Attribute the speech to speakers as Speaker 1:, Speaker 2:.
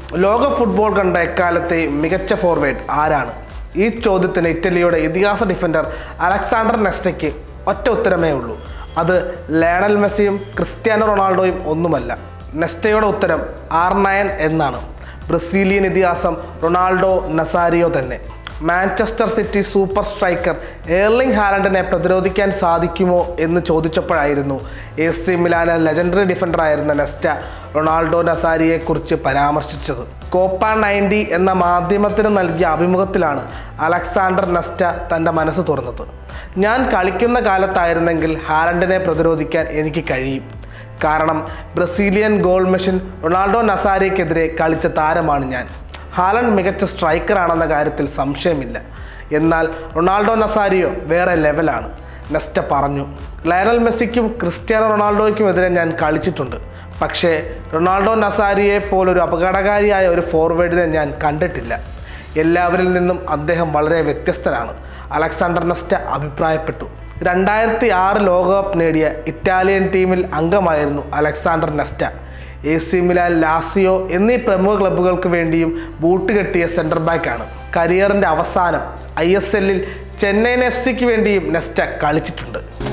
Speaker 1: ലോക ഫുട്ബോൾ കണ്ട എക്കാലത്തെ മികച്ച ഫോർവേഡ് ആരാണ് ഈ ചോദ്യത്തിന് ഇറ്റലിയുടെ ഇതിഹാസ ഡിഫൻഡർ അലക്സാണ്ടർ നെസ്റ്റയ്ക്ക് ഒറ്റ ഉത്തരമേ ഉള്ളൂ അത് ലയണൽ മെസ്സിയും ക്രിസ്ത്യാനോ റൊണാൾഡോയും ഒന്നുമല്ല നെസ്റ്റയുടെ ഉത്തരം ആർ നയൻ എന്നാണ് ബ്രസീലിയൻ ഇതിഹാസം റൊണാൾഡോ നസാരിയോ തന്നെ Manchester City super striker Erling ഹാലൻഡിനെ പ്രതിരോധിക്കാൻ സാധിക്കുമോ എന്ന് ചോദിച്ചപ്പോഴായിരുന്നു എ സി മിലാന ലെജൻഡറി ഡിഫൻഡറായിരുന്ന നെസ്റ്റ റൊണാൾഡോ നസാരിയെക്കുറിച്ച് പരാമർശിച്ചത് കോപ്പ നയൻറ്റി എന്ന മാധ്യമത്തിന് നൽകിയ അഭിമുഖത്തിലാണ് അലക്സാണ്ടർ നെസ്റ്റ തൻ്റെ മനസ്സ് തുറന്നത് ഞാൻ കളിക്കുന്ന കാലത്തായിരുന്നെങ്കിൽ ഹാലൻഡിനെ പ്രതിരോധിക്കാൻ എനിക്ക് കഴിയും കാരണം ബ്രസീലിയൻ ഗോൾ മെഷീൻ റൊണാൾഡോ നസാരിക്കെതിരെ കളിച്ച താരമാണ് ഞാൻ ഹാലൻഡ് മികച്ച സ്ട്രൈക്കറാണെന്ന കാര്യത്തിൽ സംശയമില്ല എന്നാൽ റൊണാൾഡോ നസാരിയോ വേറെ ലെവലാണ് നെസ്റ്റ പറഞ്ഞു ലയണൽ മെസ്സിക്കും ക്രിസ്ത്യാനോ റൊണാൾഡോയ്ക്കുമെതിരെ ഞാൻ കളിച്ചിട്ടുണ്ട് പക്ഷേ റൊണാൾഡോ നസാരിയെ പോലൊരു അപകടകാരിയായ ഒരു ഫോർവേഡിനെ ഞാൻ കണ്ടിട്ടില്ല എല്ലാവരിൽ നിന്നും അദ്ദേഹം വളരെ വ്യത്യസ്തനാണ് അലക്സാണ്ടർ നെസ്റ്റ അഭിപ്രായപ്പെട്ടു രണ്ടായിരത്തി ആറ് ലോകകപ്പ് നേടിയ ഇറ്റാലിയൻ ടീമിൽ അംഗമായിരുന്നു Alexander Nesta A C Milan Lazio എന്നീ പ്രമുഖ ക്ലബ്ബുകൾക്ക് വേണ്ടിയും ബൂട്ട് കെട്ടിയ സെൻറ്റർ ബാക്കാണ് കരിയറിൻ്റെ അവസാനം ഐ എസ് എല്ലിൽ ചെന്നൈയിൻ എഫ് സിക്ക് വേണ്ടിയും നെസ്റ്റ കളിച്ചിട്ടുണ്ട്